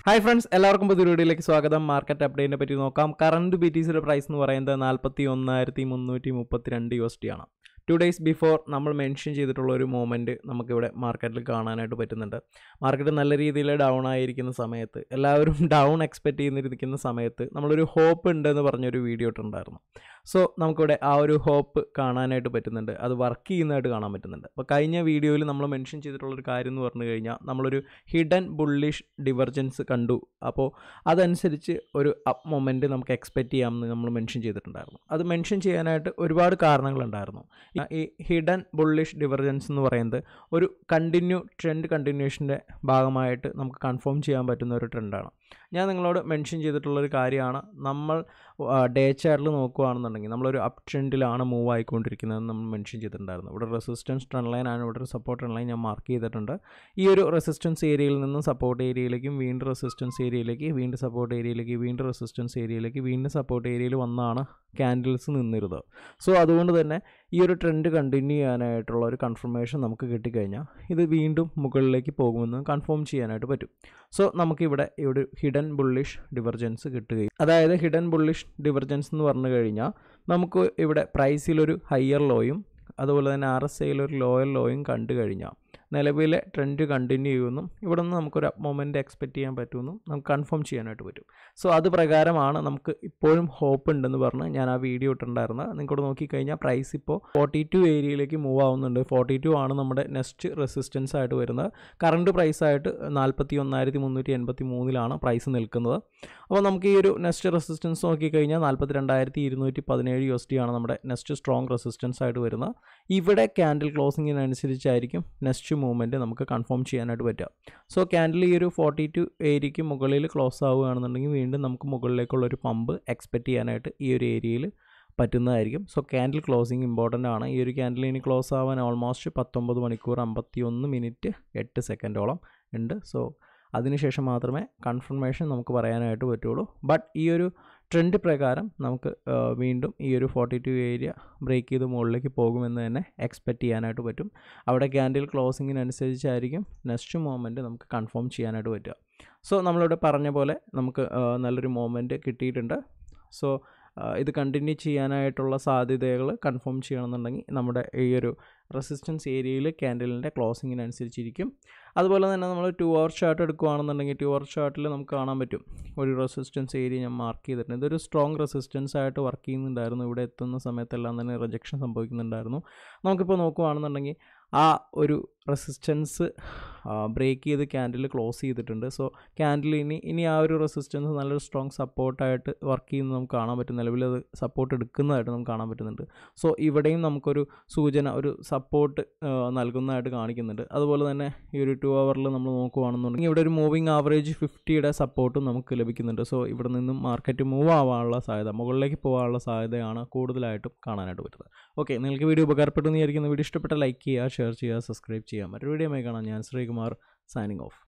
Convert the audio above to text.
hi friends എല്ലാവർക്കും പുതിയ വീഡിയോയിലേക്ക് സ്വാഗതം മാർക്കറ്റ് അപ്ഡേറ്റിനെ പറ്റി നോക്കാം കറണ്ട് ബി ടി സിയുടെ പ്രൈസ് എന്ന് പറയുന്നത് നാൽപ്പത്തി ഒന്നായിരത്തി മുന്നൂറ്റി മുപ്പത്തിരണ്ട് യു എസ് ടി ആണ് ടു ഡേയ്സ് ബിഫോർ നമ്മൾ മെൻഷൻ ചെയ്തിട്ടുള്ള ഒരു മൂമെൻറ്റ് നമുക്കിവിടെ മാർക്കറ്റിൽ കാണാനായിട്ട് പറ്റുന്നുണ്ട് മാർക്കറ്റ് നല്ല രീതിയിൽ ഡൗൺ ആയിരിക്കുന്ന സമയത്ത് എല്ലാവരും ഡൗൺ എക്സ്പെക്റ്റ് ചെയ്യുന്നിരിക്കുന്ന സമയത്ത് നമ്മളൊരു ഹോപ്പ് ഉണ്ടെന്ന് പറഞ്ഞൊരു വീഡിയോ ഇട്ടുണ്ടായിരുന്നു സോ നമുക്കിവിടെ ആ ഒരു ഹോപ്പ് കാണാനായിട്ട് പറ്റുന്നുണ്ട് അത് വർക്ക് ചെയ്യുന്നതായിട്ട് കാണാൻ പറ്റുന്നുണ്ട് അപ്പോൾ കഴിഞ്ഞ വീഡിയോയിൽ നമ്മൾ മെൻഷൻ ചെയ്തിട്ടുള്ളൊരു കാര്യം എന്ന് പറഞ്ഞു കഴിഞ്ഞാൽ നമ്മളൊരു ഹിഡൻ ബുള്ളിഷ് ഡിവർജൻസ് കണ്ടു അപ്പോൾ അതനുസരിച്ച് ഒരു അപ്പ് മൊമെൻറ്റ് നമുക്ക് എക്സ്പെക്റ്റ് ചെയ്യാമെന്ന് നമ്മൾ മെൻഷൻ ചെയ്തിട്ടുണ്ടായിരുന്നു അത് മെൻഷൻ ചെയ്യാനായിട്ട് ഒരുപാട് കാരണങ്ങളുണ്ടായിരുന്നു ഈ ഹിഡൻ ബുള്ളിഷ് ഡിവർജൻസ് എന്ന് പറയുന്നത് ഒരു കണ്ടിന്യൂ ട്രെൻഡ് കണ്ടിന്യൂഷൻ്റെ ഭാഗമായിട്ട് നമുക്ക് കൺഫേം ചെയ്യാൻ പറ്റുന്ന ഒരു ട്രെൻഡാണ് ഞാൻ നിങ്ങളോട് മെൻഷൻ ചെയ്തിട്ടുള്ളൊരു കാര്യമാണ് നമ്മൾ ഡേ ചാർട്ടിൽ നോക്കുകയാണെന്നുണ്ടെങ്കിൽ നമ്മളൊരു അപ് ട്രെൻഡിലാണ് മൂവ് ആയിക്കൊണ്ടിരിക്കുന്നതെന്ന് നമ്മൾ മെൻഷൻ ചെയ്തിട്ടുണ്ടായിരുന്നു ഇവിടെ റെസിസ്റ്റൻസ് ട്രെൻഡ് ലൈൻ ആണ് ഇവിടെ ഒരു സപ്പോർട്ട് ട്രെൻഡ് ലൈൻ ഞാൻ മാർക്ക് ചെയ്തിട്ടുണ്ട് ഈ ഒരു റെസിസ്റ്റൻസ് ഏരിയയിൽ നിന്നും സപ്പോർട്ട് ഏരിയയിലേക്കും വീണ്ടും റെസിസ്റ്റൻസ് ഏരിയയിലേക്ക് വീണ്ടും സപ്പോർട്ട് ഏരിയയിലേക്ക് വീണ്ടും റെസിസ്റ്റൻസ് ഏരിയയിലേക്ക് വീണ്ടും സപ്പോർട്ട് ഏരിയയിൽ വന്നാണ് ക്യാൻഡിൽസ് നിന്നിരുന്നത് സോ അതുകൊണ്ട് തന്നെ ഈ ഒരു ട്രെൻഡ് കണ്ടിന്യൂ ചെയ്യാനായിട്ടുള്ള ഒരു കൺഫർമേഷൻ നമുക്ക് കിട്ടിക്കഴിഞ്ഞാൽ ഇത് വീണ്ടും മുകളിലേക്ക് പോകുമെന്ന് കൺഫേം ചെയ്യാനായിട്ട് പറ്റും സോ നമുക്കിവിടെ ഈ ഒരു ഹിഡൻ ബുള്ളിഷ് ഡിവർജൻസ് കിട്ടുകയും അതായത് ഹിഡൻ ബുള്ളിഷ് ഡിവർജൻസ് എന്ന് പറഞ്ഞു കഴിഞ്ഞാൽ നമുക്ക് ഇവിടെ പ്രൈസിലൊരു ഹയർ ലോയും അതുപോലെ തന്നെ ആർ എസ് ഐയിൽ ഒരു ലോയർ ലോയും കണ്ടു കഴിഞ്ഞാൽ നിലവിലെ ട്രെൻഡ് കണ്ടിന്യൂ ചെയ്യുമെന്നും ഇവിടെ നിന്ന് നമുക്കൊരു അപ്പ് മൊമെൻറ്റ് എക്സ്പെക്റ്റ് ചെയ്യാൻ പറ്റുമെന്നും നമുക്ക് കൺഫേം ചെയ്യാനായിട്ട് പറ്റും സോ അത് പ്രകാരമാണ് നമുക്ക് ഇപ്പോഴും ഹോപ്പ് ഉണ്ടെന്ന് പറഞ്ഞ് ഞാൻ ആ വീഡിയോ ഇട്ടിട്ടുണ്ടായിരുന്നത് നിങ്ങൾക്കൂടെ നോക്കിക്കഴിഞ്ഞാൽ പ്രൈസ് ഇപ്പോൾ ഫോർട്ടി ടു ഏരിയയിലേക്ക് മൂവ് ആവുന്നുണ്ട് ഫോർട്ടി ടു ആണ് നമ്മുടെ നെക്സ്റ്റ് റെസിസ്റ്റൻസ് ആയിട്ട് വരുന്നത് കറണ്ട് പ്രൈസായിട്ട് നാൽപ്പത്തി ഒന്നായിരത്തി മുന്നൂറ്റി എൺപത്തി മൂന്നിലാണ് പ്രൈസ് നിൽക്കുന്നത് അപ്പോൾ നമുക്ക് ഈ ഒരു നെക്സ്റ്റ് റെസിസ്റ്റൻസ് നോക്കിക്കഴിഞ്ഞാൽ നാൽപ്പത്തി രണ്ടായിരത്തി ഇരുന്നൂറ്റി പതിനേഴ് യു എസ് ടി ആണ് നമ്മുടെ നെക്സ്റ്റ് സ്ട്രോങ് റെസിസ്റ്റൻസ് ആയിട്ട് വരുന്നത് ഇവിടെ ക്യാൻഡിൽ ക്ലോസിങ്ങിനനുസരിച്ചായിരിക്കും നെക്സ്റ്റ് മൂവ്മെൻറ്റ് നമുക്ക് കൺഫേം ചെയ്യാനായിട്ട് പറ്റുക സോ ക്യാൻഡിൽ ഈ ഒരു ഫോർട്ടി ടു ഏരിയയ്ക്ക് മുകളിൽ ക്ലോസ് ആവുകയാണെന്നുണ്ടെങ്കിൽ വീണ്ടും നമുക്ക് മുകളിലേക്കുള്ള ഒരു പമ്പ് എക്സ്പെക്റ്റ് ചെയ്യാനായിട്ട് ഈ ഒരു ഏരിയയിൽ പറ്റുന്നതായിരിക്കും സോ ക്യാൻഡിൽ ക്ലോസിങ് ഇമ്പോർട്ടൻ്റ് ആണ് ഈ ഒരു ക്യാൻഡിൽ ഇനി ക്ലോസ് ആവാൻ ഓൾമോസ്റ്റ് പത്തൊമ്പത് മണിക്കൂർ അമ്പത്തി ഒന്ന് മിനിറ്റ് എട്ട് സെക്കൻഡോളം ഉണ്ട് സോ അതിനുശേഷം മാത്രമേ കൺഫർമേഷൻ നമുക്ക് പറയാനായിട്ട് പറ്റുള്ളൂ ബട്ട് ഈ ഒരു ട്രെൻഡ് പ്രകാരം നമുക്ക് വീണ്ടും ഈ ഒരു ഫോർട്ടി ടു ഏരിയ ബ്രേക്ക് ചെയ്ത് മുകളിലേക്ക് പോകുമെന്ന് തന്നെ എക്സ്പെക്റ്റ് ചെയ്യാനായിട്ട് പറ്റും അവിടെ ക്യാൻഡിൽ ക്ലോസിങ്ങിനനുസരിച്ചായിരിക്കും നെക്സ്റ്റ് മൂവ്മെൻറ്റ് നമുക്ക് കൺഫേം ചെയ്യാനായിട്ട് പറ്റുക സോ നമ്മളിവിടെ പറഞ്ഞ പോലെ നമുക്ക് നല്ലൊരു മൂവ്മെൻറ്റ് കിട്ടിയിട്ടുണ്ട് സോ ഇത് കണ്ടിന്യൂ ചെയ്യാനായിട്ടുള്ള സാധ്യതകൾ കൺഫേം ചെയ്യണമെന്നുണ്ടെങ്കിൽ നമ്മുടെ ഈ ഒരു റെസിസ്റ്റൻസ് ഏരിയയിൽ ക്യാൻഡലിൻ്റെ ക്ലോസിങ്ങിനനുസരിച്ചിരിക്കും അതുപോലെ തന്നെ നമ്മൾ ടു അവർ ചാർട്ട് എടുക്കുകയാണെന്നുണ്ടെങ്കിൽ ടു അവർ ചാർട്ടിൽ നമുക്ക് കാണാൻ പറ്റും ഒരു റെസിസ്റ്റൻസ് ഏരിയ ഞാൻ മാർക്ക് ചെയ്തിട്ടുണ്ട് ഇതൊരു സ്ട്രോങ് റെസിസ്റ്റൻസ് ആയിട്ട് വർക്ക് ചെയ്യുന്നുണ്ടായിരുന്നു ഇവിടെ എത്തുന്ന സമയത്തെല്ലാം തന്നെ റിജക്ഷൻ സംഭവിക്കുന്നുണ്ടായിരുന്നു നമുക്കിപ്പോൾ നോക്കുകയാണെന്നുണ്ടെങ്കിൽ ആ ഒരു റെസിസ്റ്റൻസ് ബ്രേക്ക് ചെയ്ത് ക്യാൻഡിൽ ക്ലോസ് ചെയ്തിട്ടുണ്ട് സോ ക്യാൻഡിൽ ഇനി ഇനി ആ ഒരു റെസിസ്റ്റൻസ് നല്ലൊരു സ്ട്രോങ് സപ്പോർട്ടായിട്ട് വർക്ക് ചെയ്യുന്നത് നമുക്ക് കാണാൻ പറ്റും നിലവിൽ അത് സപ്പോർട്ട് എടുക്കുന്നതായിട്ട് നമുക്ക് കാണാൻ പറ്റുന്നുണ്ട് സോ ഇവിടെയും നമുക്കൊരു സൂചന ഒരു സപ്പോർട്ട് നൽകുന്നതായിട്ട് കാണിക്കുന്നുണ്ട് അതുപോലെ തന്നെ ഈ ഒരു ടു അവറിൽ നമ്മൾ നോക്കുകയാണെന്നുണ്ടെങ്കിൽ ഇവിടെ ഒരു മൂവിങ് ആവറേജ് ഫിഫ്റ്റിയുടെ സപ്പോർട്ടും നമുക്ക് ലഭിക്കുന്നുണ്ട് സോ ഇവിടെ നിന്നും മാർക്കറ്റ് മൂവ് ആവാനുള്ള സാധ്യത മുകളിലേക്ക് പോകാനുള്ള സാധ്യതയാണ് കൂടുതലായിട്ടും കാണാനായിട്ട് പറ്റുന്നത് ഓക്കെ നിങ്ങൾക്ക് വീഡിയോ ഉപകാരപ്പെട്ടു എന്ന് വിചാരിക്കുന്ന വീഡിയോ ഇഷ്ടപ്പെട്ട ലൈക്ക് ചെയ്യുക ഷെയർ ചെയ്യുക സബ്സ്ക്രൈബ് ചെയ്യുക മറ്റൊരു വീഡിയോ കാണാം ഞാൻ ശ്രീകുമാർ സൈനിങ് ഓഫ്